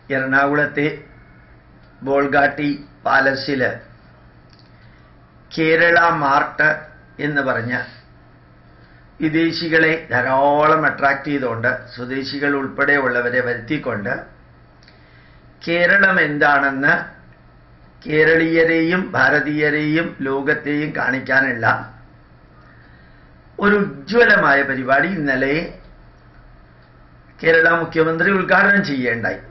എറണാകുളത്തെ ബോൾഗാട്ടി പാലസിൽ കേരള മാർട്ട് എന്ന് പറഞ്ഞ വിദേശികളെ ധാരാളം അട്രാക്ട് ചെയ്തുകൊണ്ട് സ്വദേശികൾ ഉൾപ്പെടെയുള്ളവരെ വരുത്തിക്കൊണ്ട് കേരളം എന്താണെന്ന് കേരളീയരെയും ഭാരതീയരെയും ലോകത്തെയും കാണിക്കാനുള്ള ഒരു ഉജ്ജ്വലമായ പരിപാടി ഇന്നലെ കേരള മുഖ്യമന്ത്രി ഉദ്ഘാടനം ചെയ്യേണ്ടായി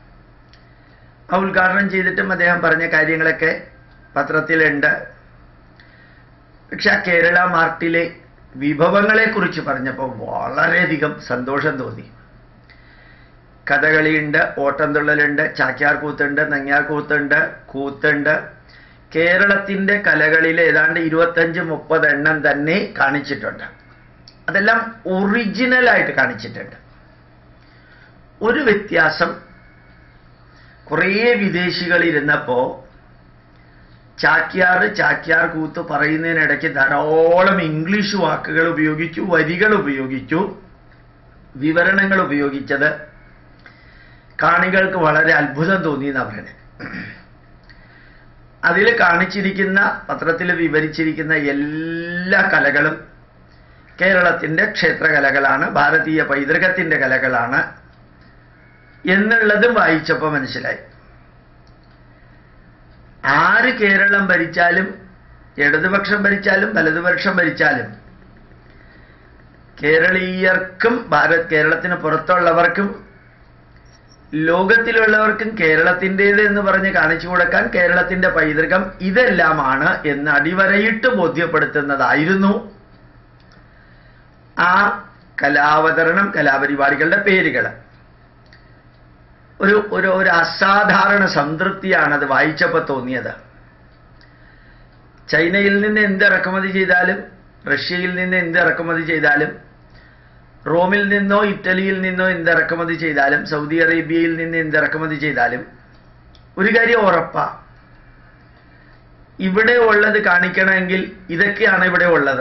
ആ ഉദ്ഘാടനം ചെയ്തിട്ടും അദ്ദേഹം പറഞ്ഞ കാര്യങ്ങളൊക്കെ പത്രത്തിലുണ്ട് പക്ഷെ ആ കേരള മാർട്ടിലെ വിഭവങ്ങളെക്കുറിച്ച് പറഞ്ഞപ്പോൾ വളരെയധികം സന്തോഷം തോന്നി കഥകളിയുണ്ട് ഓട്ടംതുള്ളലുണ്ട് ചാക്യാർ കൂത്തുണ്ട് നങ്ങ്യാർ കൂത്തുണ്ട് കൂത്തുണ്ട് കേരളത്തിൻ്റെ കലകളിൽ ഏതാണ്ട് ഇരുപത്തഞ്ച് മുപ്പത് എണ്ണം തന്നെ കാണിച്ചിട്ടുണ്ട് അതെല്ലാം ഒറിജിനലായിട്ട് കാണിച്ചിട്ടുണ്ട് ഒരു വ്യത്യാസം കുറേ വിദേശികൾ ഇരുന്നപ്പോൾ ചാക്യാർ ചാക്യാർ കൂത്ത് പറയുന്നതിനിടയ്ക്ക് ധാരാളം ഇംഗ്ലീഷ് വാക്കുകൾ ഉപയോഗിച്ചു വരികൾ ഉപയോഗിച്ചു വിവരണങ്ങൾ ഉപയോഗിച്ചത് കാണികൾക്ക് വളരെ അത്ഭുതം തോന്നി എന്നാ പറയുന്നത് അതിൽ കാണിച്ചിരിക്കുന്ന പത്രത്തിൽ വിവരിച്ചിരിക്കുന്ന എല്ലാ കലകളും കേരളത്തിൻ്റെ ക്ഷേത്രകലകളാണ് ഭാരതീയ പൈതൃകത്തിൻ്റെ കലകളാണ് എന്നുള്ളതും വായിച്ചപ്പോൾ മനസ്സിലായി ആര് കേരളം ഭരിച്ചാലും ഇടതുപക്ഷം ഭരിച്ചാലും വലതുപക്ഷം ഭരിച്ചാലും കേരളീയർക്കും ഭാരത് കേരളത്തിന് പുറത്തുള്ളവർക്കും ലോകത്തിലുള്ളവർക്കും കേരളത്തിൻ്റേത് എന്ന് പറഞ്ഞ് കാണിച്ചു കൊടുക്കാൻ കേരളത്തിന്റെ പൈതൃകം ഇതെല്ലാമാണ് എന്ന് അടിവരയിട്ട് ബോധ്യപ്പെടുത്തുന്നതായിരുന്നു ആ കലാവതരണം കലാപരിപാടികളുടെ പേരുകൾ ഒരു ഒരു ഒരു അസാധാരണ സംതൃപ്തിയാണ് അത് വായിച്ചപ്പോൾ തോന്നിയത് ചൈനയിൽ നിന്ന് എന്ത് ഇറക്കുമതി ചെയ്താലും റഷ്യയിൽ നിന്ന് എന്ത് ഇറക്കുമതി ചെയ്താലും റോമിൽ നിന്നോ ഇറ്റലിയിൽ നിന്നോ എന്ത് ഇറക്കുമതി ചെയ്താലും സൗദി അറേബ്യയിൽ നിന്ന് എന്ത് ഇറക്കുമതി ചെയ്താലും ഒരു കാര്യം ഉറപ്പാ ഇവിടെ ഉള്ളത് കാണിക്കണമെങ്കിൽ ഇതൊക്കെയാണ് ഇവിടെ ഉള്ളത്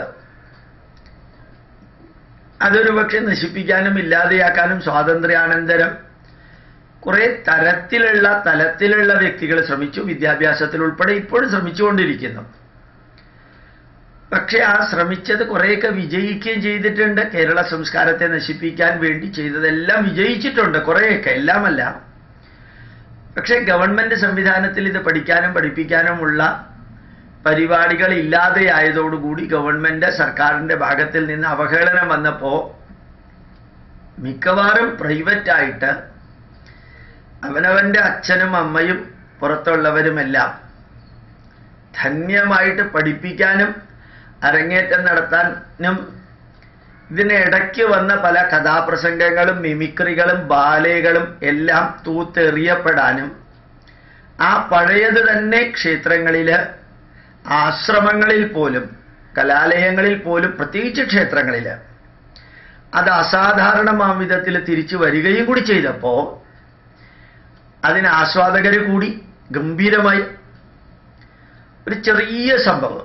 അതൊരു പക്ഷെ നശിപ്പിക്കാനും ഇല്ലാതെയാക്കാനും സ്വാതന്ത്ര്യാനന്തരം കുറെ തരത്തിലുള്ള തലത്തിലുള്ള വ്യക്തികൾ ശ്രമിച്ചു വിദ്യാഭ്യാസത്തിൽ ഉൾപ്പെടെ ഇപ്പോഴും ശ്രമിച്ചുകൊണ്ടിരിക്കുന്നു പക്ഷെ ആ ശ്രമിച്ചത് കുറേയൊക്കെ വിജയിക്കുകയും ചെയ്തിട്ടുണ്ട് കേരള സംസ്കാരത്തെ നശിപ്പിക്കാൻ വേണ്ടി ചെയ്തതെല്ലാം വിജയിച്ചിട്ടുണ്ട് കുറേയൊക്കെ എല്ലാമല്ല പക്ഷേ ഗവൺമെന്റ് സംവിധാനത്തിൽ ഇത് പഠിക്കാനും പഠിപ്പിക്കാനുമുള്ള പരിപാടികൾ ഇല്ലാതെയായതോടുകൂടി ഗവൺമെന്റ് സർക്കാരിന്റെ ഭാഗത്തിൽ നിന്ന് അവഹേളനം വന്നപ്പോൾ മിക്കവാറും പ്രൈവറ്റായിട്ട് അവനവന്റെ അച്ഛനും അമ്മയും പുറത്തുള്ളവരുമെല്ലാം ധന്യമായിട്ട് പഠിപ്പിക്കാനും അരങ്ങേറ്റം നടത്താനും ഇതിനിടയ്ക്ക് വന്ന പല കഥാപ്രസംഗങ്ങളും മിമിക്രികളും ബാലകളും എല്ലാം തൂത്തെറിയപ്പെടാനും ആ പഴയത് തന്നെ ക്ഷേത്രങ്ങളിൽ ആശ്രമങ്ങളിൽ പോലും കലാലയങ്ങളിൽ പോലും പ്രത്യേകിച്ച് ക്ഷേത്രങ്ങളിൽ അത് അസാധാരണമാം വിധത്തിൽ തിരിച്ചു വരികയും കൂടി ചെയ്തപ്പോൾ അതിന് ആസ്വാദകർ കൂടി ഗംഭീരമായി ഒരു ചെറിയ സംഭവം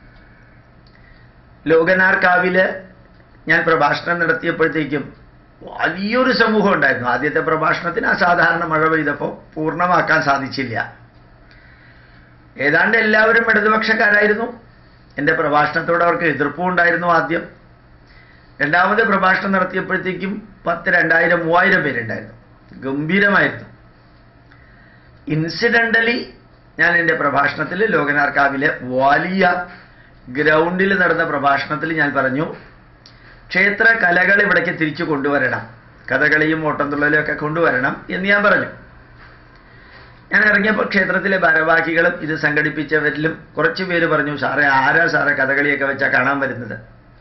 ലോകനാർക്കാവില് ഞാൻ പ്രഭാഷണം നടത്തിയപ്പോഴത്തേക്കും വലിയൊരു സമൂഹം ഉണ്ടായിരുന്നു ആദ്യത്തെ പ്രഭാഷണത്തിന് അസാധാരണ മഴ പെയ്തപ്പോൾ പൂർണ്ണമാക്കാൻ സാധിച്ചില്ല ഏതാണ്ട് എല്ലാവരും ഇടതുപക്ഷക്കാരായിരുന്നു എൻ്റെ പ്രഭാഷണത്തോട് അവർക്ക് എതിർപ്പും ഉണ്ടായിരുന്നു ആദ്യം രണ്ടാമത് പ്രഭാഷണം നടത്തിയപ്പോഴത്തേക്കും പത്ത് രണ്ടായിരം മൂവായിരം പേരുണ്ടായിരുന്നു ഗംഭീരമായിരുന്നു ഇൻസിഡൻ്റലി ഞാൻ എൻ്റെ പ്രഭാഷണത്തിൽ ലോകനാർക്കാവിലെ വലിയ ഗ്രൗണ്ടിൽ നടന്ന പ്രഭാഷണത്തിൽ ഞാൻ പറഞ്ഞു ക്ഷേത്ര കലകൾ ഇവിടേക്ക് തിരിച്ചു കൊണ്ടുവരണം കഥകളിയും ഓട്ടംതുള്ളലും ഒക്കെ കൊണ്ടുവരണം എന്ന് ഞാൻ പറഞ്ഞു ഞാൻ ഇറങ്ങിയപ്പോൾ ക്ഷേത്രത്തിലെ ഭാരവാഹികളും ഇത് സംഘടിപ്പിച്ചവരിലും കുറച്ച് പേര് പറഞ്ഞു സാറേ ആരാ സാറേ കഥകളിയൊക്കെ വെച്ചാൽ കാണാൻ വരുന്നത്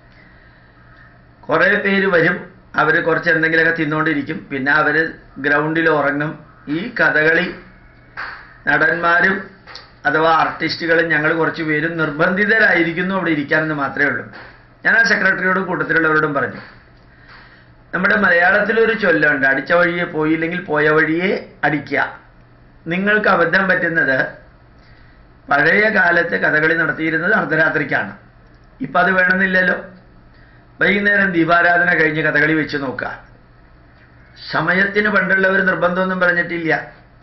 കുറേ പേര് വരും അവർ കുറച്ച് എന്തെങ്കിലുമൊക്കെ തിന്നുകൊണ്ടിരിക്കും പിന്നെ അവർ ഗ്രൗണ്ടിൽ ഉറങ്ങും ഈ കഥകളി നടന്മാരും അഥവാ ആർട്ടിസ്റ്റുകളും ഞങ്ങൾ കുറച്ച് പേരും നിർബന്ധിതരായിരിക്കുന്നു അവിടെ ഇരിക്കാനെന്ന് മാത്രമേ ഉള്ളൂ ഞാൻ ആ സെക്രട്ടറിയോടും കൂട്ടത്തിലുള്ളവരോടും പറഞ്ഞു നമ്മുടെ മലയാളത്തിലൊരു ചൊല്ലുണ്ട് അടിച്ച വഴിയെ പോയില്ലെങ്കിൽ പോയ വഴിയെ അടിക്കുക നിങ്ങൾക്ക് അബദ്ധം പറ്റുന്നത് പഴയ കാലത്ത് കഥകളി നടത്തിയിരുന്നത് അർദ്ധരാത്രിക്കാണ് ഇപ്പം അത് വേണമെന്നില്ലല്ലോ വൈകുന്നേരം ദീപാരാധന കഴിഞ്ഞ് കഥകളി വെച്ച് നോക്കുക സമയത്തിന് പണ്ടുള്ളവർ നിർബന്ധമൊന്നും പറഞ്ഞിട്ടില്ല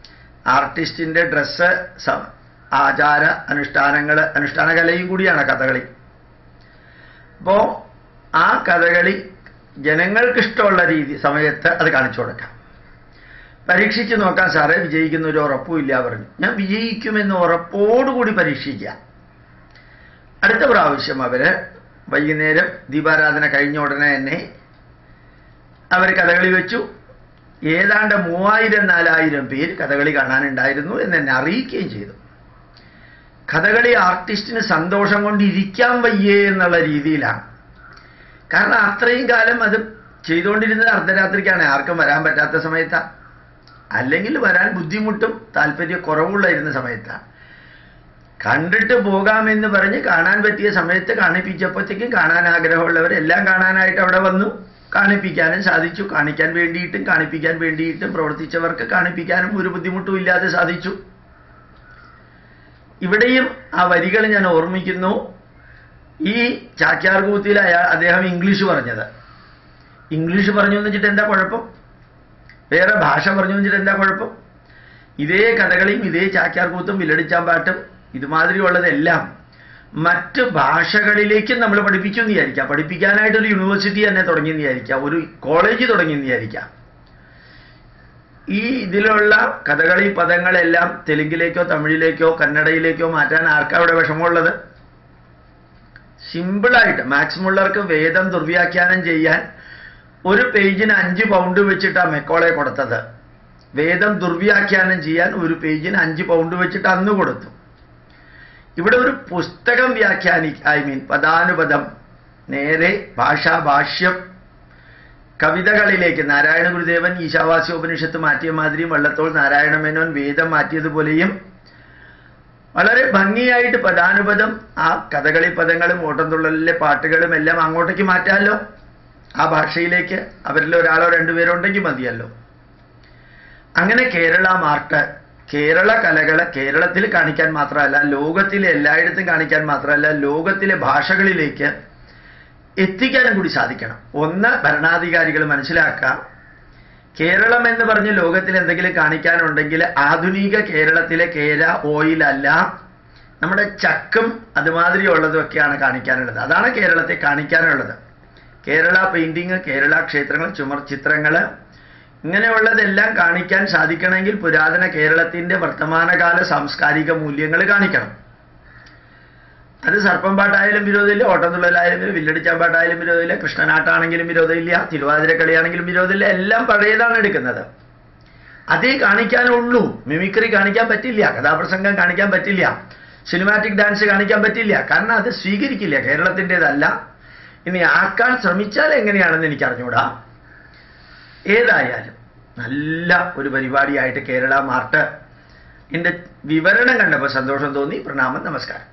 ആർട്ടിസ്റ്റിന്റെ ഡ്രസ്സ് ആചാര അനുഷ്ഠാനങ്ങൾ അനുഷ്ഠാന കലയും കൂടിയാണ് കഥകളി അപ്പോ ആ കഥകളി ജനങ്ങൾക്ക് ഇഷ്ടമുള്ള രീതി സമയത്ത് അത് കാണിച്ചു കൊടുക്കാം പരീക്ഷിച്ച് നോക്കാൻ സാറേ വിജയിക്കുന്ന ഒരു ഉറപ്പുമില്ല പറഞ്ഞു ഞാൻ വിജയിക്കുമെന്ന് ഉറപ്പോടുകൂടി പരീക്ഷിക്കുക അടുത്ത പ്രാവശ്യം അവര് വൈകുന്നേരം ദീപാരാധന കഴിഞ്ഞ ഉടനെ തന്നെ അവർ കഥകളി വെച്ചു ഏതാണ്ട് മൂവായിരം നാലായിരം പേര് കഥകളി കാണാനുണ്ടായിരുന്നു എന്ന് എന്നെ അറിയിക്കുകയും ചെയ്തു കഥകളി ആർട്ടിസ്റ്റിന് സന്തോഷം കൊണ്ട് ഇരിക്കാൻ വയ്യേ എന്നുള്ള രീതിയിലാണ് കാരണം അത്രയും കാലം അത് ചെയ്തുകൊണ്ടിരുന്നത് അർദ്ധരാത്രിക്കാണ് ആർക്കും വരാൻ പറ്റാത്ത സമയത്താണ് അല്ലെങ്കിൽ വരാൻ ബുദ്ധിമുട്ടും താല്പര്യ കുറവുള്ളായിരുന്ന സമയത്താണ് കണ്ടിട്ട് പോകാമെന്ന് പറഞ്ഞ് കാണാൻ പറ്റിയ സമയത്ത് കാണിപ്പിച്ചപ്പോഴത്തേക്കും കാണാൻ ആഗ്രഹമുള്ളവരെല്ലാം കാണാനായിട്ട് അവിടെ വന്നു കാണിപ്പിക്കാനും സാധിച്ചു കാണിക്കാൻ വേണ്ടിയിട്ടും കാണിപ്പിക്കാൻ വേണ്ടിയിട്ടും പ്രവർത്തിച്ചവർക്ക് കാണിപ്പിക്കാനും ഒരു ബുദ്ധിമുട്ടും ഇല്ലാതെ സാധിച്ചു ഇവിടെയും ആ വരികൾ ഞാൻ ഓർമ്മിക്കുന്നു ഈ ചാക്യാർകൂത്തിൽ അയാൾ അദ്ദേഹം ഇംഗ്ലീഷ് പറഞ്ഞത് ഇംഗ്ലീഷ് പറഞ്ഞു എന്ന് വെച്ചിട്ട് എന്താ കുഴപ്പം വേറെ ഭാഷ പറഞ്ഞു വെച്ചിട്ട് എന്താ കുഴപ്പം ഇതേ കഥകളിയും ഇതേ ചാക്യാർകൂത്തും വില്ലടിച്ചാമ്പാട്ടും ഇതുമാതിരിയുള്ളതെല്ലാം മറ്റ് ഭാഷകളിലേക്കും നമ്മൾ പഠിപ്പിച്ചു എന്ന് വിചാരിക്കാം പഠിപ്പിക്കാനായിട്ട് ഒരു യൂണിവേഴ്സിറ്റി തന്നെ തുടങ്ങിയെന്ന് വിചാരിക്കാം ഒരു കോളേജ് തുടങ്ങിയെന്ന് വിചാരിക്കാം ഈ ഇതിലുള്ള കഥകളി പദങ്ങളെല്ലാം തെലുങ്കിലേക്കോ തമിഴിലേക്കോ കന്നഡയിലേക്കോ മാറ്റാൻ ആർക്കാ അവിടെ വിഷമമുള്ളത് സിമ്പിളായിട്ട് മാക്സ് മുള്ളർക്ക് വേദം ദുർവ്യാഖ്യാനം ചെയ്യാൻ ഒരു പേജിന് അഞ്ച് പൗണ്ട് വെച്ചിട്ടാണ് മെക്കോളെ കൊടുത്തത് വേദം ദുർവ്യാഖ്യാനം ചെയ്യാൻ ഒരു പേജിന് അഞ്ച് പൗണ്ട് വെച്ചിട്ട് അന്ന് കൊടുത്തു ഇവിടെ ഒരു പുസ്തകം വ്യാഖ്യാനി ഐ മീൻ പദാനുപദം നേരെ ഭാഷാഭാഷ്യം കവിതകളിലേക്ക് നാരായണ ഗുരുദേവൻ ഈശാവാസ്യോപനിഷത്ത് മാറ്റിയ മാതിരിയും വള്ളത്തോൾ നാരായണ മേനോൻ വേദം മാറ്റിയതുപോലെയും വളരെ ഭംഗിയായിട്ട് പദാനുപദം ആ കഥകളി പദങ്ങളും ഓട്ടംതുള്ളലിലെ പാട്ടുകളും എല്ലാം അങ്ങോട്ടേക്ക് മാറ്റാമല്ലോ ആ ഭാഷയിലേക്ക് അവരിൽ ഒരാളോ രണ്ടുപേരോ ഉണ്ടെങ്കിൽ മതിയല്ലോ അങ്ങനെ കേരള മാർട്ട് കേരള കലകളെ കേരളത്തിൽ കാണിക്കാൻ മാത്രമല്ല ലോകത്തിലെ എല്ലായിടത്തും കാണിക്കാൻ മാത്രമല്ല ലോകത്തിലെ ഭാഷകളിലേക്ക് എത്തിക്കാനും കൂടി സാധിക്കണം ഒന്ന് ഭരണാധികാരികൾ മനസ്സിലാക്കാം കേരളം എന്ന് പറഞ്ഞ് ലോകത്തിൽ എന്തെങ്കിലും കാണിക്കാനുണ്ടെങ്കിൽ ആധുനിക കേരളത്തിലെ കേര ഓയിലല്ല നമ്മുടെ ചക്കും അതുമാതിരിയുള്ളതൊക്കെയാണ് കാണിക്കാനുള്ളത് അതാണ് കേരളത്തെ കാണിക്കാനുള്ളത് കേരള പെയിന്റിങ് കേരള ക്ഷേത്രങ്ങൾ ചുമർ ചിത്രങ്ങൾ ഇങ്ങനെയുള്ളതെല്ലാം കാണിക്കാൻ സാധിക്കണമെങ്കിൽ പുരാതന കേരളത്തിന്റെ വർത്തമാനകാല സാംസ്കാരിക മൂല്യങ്ങൾ കാണിക്കണം അത് സർപ്പംപാട്ടായാലും വിരോധമില്ല ഓട്ടംതുള്ളലായാലും വില്ലടിച്ചാമ്പാട്ടായാലും വിരോധമില്ല കൃഷ്ണനാട്ടാണെങ്കിലും വിരോധമില്ല തിരുവാതിരക്കളിയാണെങ്കിലും വിരോധമില്ല എല്ലാം പഴയതാണ് എടുക്കുന്നത് അതേ കാണിക്കാനുള്ളൂ മിമിക്രി കാണിക്കാൻ പറ്റില്ല കഥാപ്രസംഗം കാണിക്കാൻ പറ്റില്ല സിനിമാറ്റിക് ഡാൻസ് കാണിക്കാൻ പറ്റില്ല കാരണം അത് സ്വീകരിക്കില്ല കേരളത്തിൻ്റെതല്ല ഇനി ആക്കാൻ ശ്രമിച്ചാൽ എങ്ങനെയാണെന്ന് എനിക്ക് അറിഞ്ഞൂടാ ഏതായാലും നല്ല ഒരു പരിപാടിയായിട്ട് കേരള മാർട്ട് എൻ്റെ വിവരണം കണ്ടപ്പോൾ സന്തോഷം തോന്നി പ്രണാമം നമസ്കാരം